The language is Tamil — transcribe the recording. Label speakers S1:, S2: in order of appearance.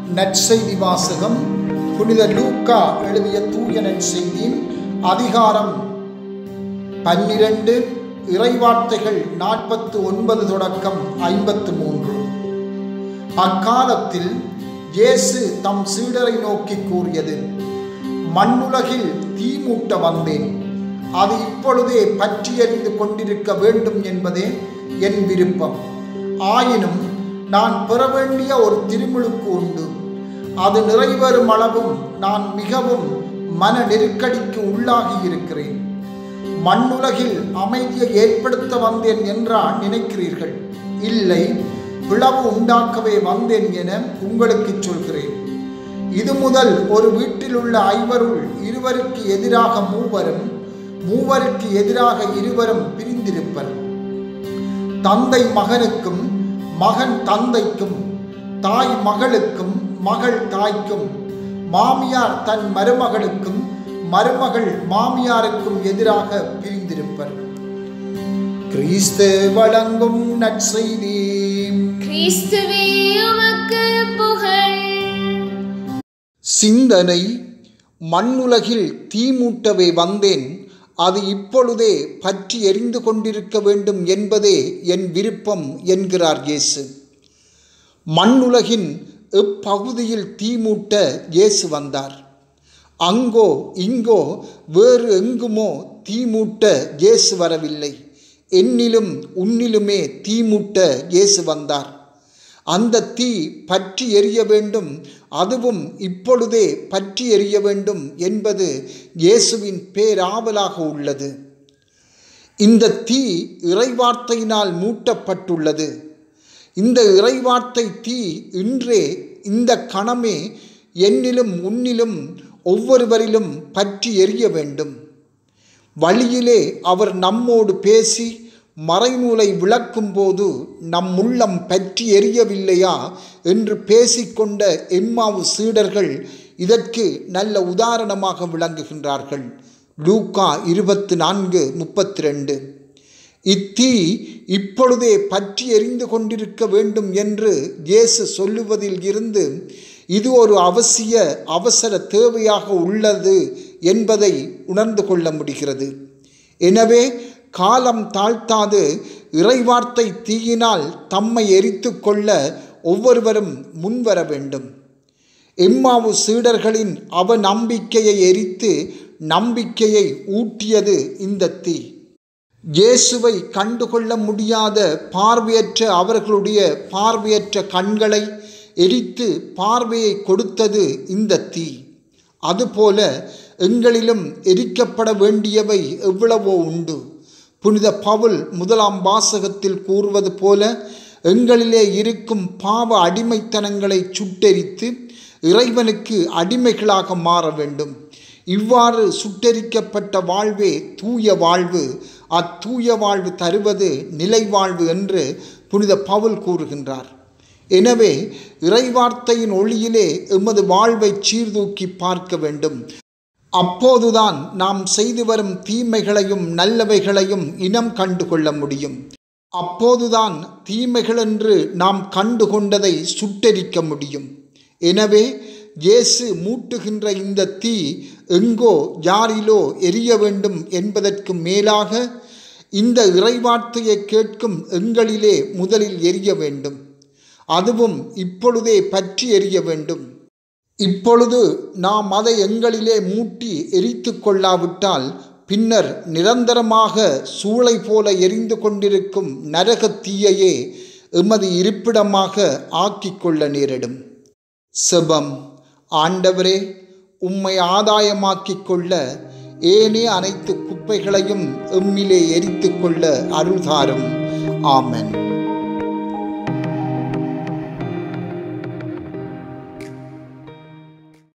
S1: நற்செய்தி வாசகம் புனித லூக்கா எழுதிய தூய நற்செய்தி அதிகாரம் பன்னிரண்டு இறைவார்த்தைகள் நாற்பத்து ஒன்பது தொடக்கம் ஐம்பத்து மூன்று அக்காலத்தில் இயேசு தம் சீடரை நோக்கி கூறியது மண்ணுலகில் தீ மூட்ட வந்தேன் அது இப்பொழுதே பற்றி எறிந்து கொண்டிருக்க வேண்டும் என்பதே என் விருப்பம் ஆயினும் நான் பெற வேண்டிய ஒரு திருமுழுக்கு உண்டு அது நிறைவேறும் அளவும் நான் மிகவும் மன நெருக்கடிக்கு உள்ளாகி இருக்கிறேன் மண்ணுலகில் அமைதியை ஏற்படுத்த வந்தேன் என்றா நினைக்கிறீர்கள் இல்லை பிளவு உண்டாக்கவே வந்தேன் என உங்களுக்கு சொல்கிறேன் இது முதல் ஒரு வீட்டில் உள்ள ஐவருள் இருவருக்கு எதிராக மூவரும் மூவருக்கு எதிராக இருவரும் பிரிந்திருப்பர் தந்தை மகனுக்கும் மகன் தந்தைக்கும் தாய் மகளுக்கும் மகள் தாய்க்கும் மாமியார் தன் மருமகளுக்கும் மருமகள் மாமியாருக்கும் எதிராக பிரிந்திருப்பர் கிறிஸ்து வழங்கும் நற்செய்தி
S2: கிறிஸ்துவே உமக்கு புகழ்
S1: சிந்தனை மண்ணுலகில் தீ மூட்டவே வந்தேன் அது இப்பொழுதே பற்றி எரிந்து கொண்டிருக்க வேண்டும் என்பதே என் விருப்பம் என்கிறார் இயேசு மண்ணுலகின் எப்பகுதியில் தீ மூட்ட இயேசு வந்தார் அங்கோ இங்கோ வேறு எங்குமோ தீ மூட்ட இயேசு வரவில்லை என்னிலும் உன்னிலுமே தீ மூட்ட இயேசு வந்தார் அந்த தீ பற்றி எரிய வேண்டும் அதுவும் இப்பொழுதே பற்றி எரிய வேண்டும் என்பது இயேசுவின் பேராவலாக உள்ளது இந்த தீ இறைவார்த்தையினால் மூட்டப்பட்டுள்ளது இந்த இறைவார்த்தை தீ இன்றே இந்த கணமே என்னிலும் உன்னிலும் ஒவ்வொருவரிலும் பற்றி எரிய வேண்டும் வழியிலே அவர் நம்மோடு பேசி மறைநூலை விளக்கும்போது நம் உள்ளம் பற்றி எரியவில்லையா என்று பேசிக்கொண்ட எம்மாவு சீடர்கள் இதற்கு நல்ல உதாரணமாக விளங்குகின்றார்கள் லூக்கா இருபத்து நான்கு முப்பத்தி ரெண்டு இத்தீ இப்பொழுதே பற்றி எரிந்து கொண்டிருக்க வேண்டும் என்று இயேசு சொல்லுவதில் இருந்து இது ஒரு அவசிய அவசர தேவையாக உள்ளது என்பதை உணர்ந்து கொள்ள முடிகிறது எனவே காலம் தாழ்த்தாது இறைவார்த்தை தீயினால் தம்மை எரித்து கொள்ள ஒவ்வொருவரும் முன்வர வேண்டும் எம்மாவு சீடர்களின் அவ நம்பிக்கையை எரித்து நம்பிக்கையை ஊட்டியது இந்த தீ இயேசுவை கண்டுகொள்ள முடியாத பார்வையற்ற அவர்களுடைய பார்வையற்ற கண்களை எரித்து பார்வையை கொடுத்தது இந்த தீ அதுபோல எங்களிலும் எரிக்கப்பட வேண்டியவை எவ்வளவோ உண்டு புனித பவுல் முதலாம் வாசகத்தில் கூறுவது போல எங்களிலே இருக்கும் பாவ அடிமைத்தனங்களை சுட்டெரித்து இறைவனுக்கு அடிமைகளாக மாற வேண்டும் இவ்வாறு சுட்டெரிக்கப்பட்ட வாழ்வே தூய வாழ்வு அத்தூய வாழ்வு தருவது நிலை வாழ்வு என்று புனித பவுல் கூறுகின்றார் எனவே இறைவார்த்தையின் ஒளியிலே எமது வாழ்வை சீர்தூக்கி பார்க்க வேண்டும் அப்போதுதான் நாம் செய்து வரும் தீமைகளையும் நல்லவைகளையும் இனம் கண்டு கொள்ள முடியும் அப்போதுதான் தீமைகள் என்று நாம் கண்டு கொண்டதை சுட்டெரிக்க முடியும் எனவே இயேசு மூட்டுகின்ற இந்த தீ எங்கோ யாரிலோ எரிய வேண்டும் என்பதற்கு மேலாக இந்த இறைவார்த்தையை கேட்கும் எங்களிலே முதலில் எரிய வேண்டும் அதுவும் இப்பொழுதே பற்றி எரிய வேண்டும் இப்பொழுது நாம் அதை எங்களிலே மூட்டி எரித்து கொள்ளாவிட்டால் பின்னர் நிரந்தரமாக சூளை போல எரிந்து கொண்டிருக்கும் நரக தீயையே எமது இருப்பிடமாக ஆக்கிக் கொள்ள நேரிடும் செபம் ஆண்டவரே உம்மை ஆதாயமாக்கிக் கொள்ள ஏனே அனைத்து குப்பைகளையும் எம்மிலே எரித்து கொள்ள அருள்தாரும் ஆமென்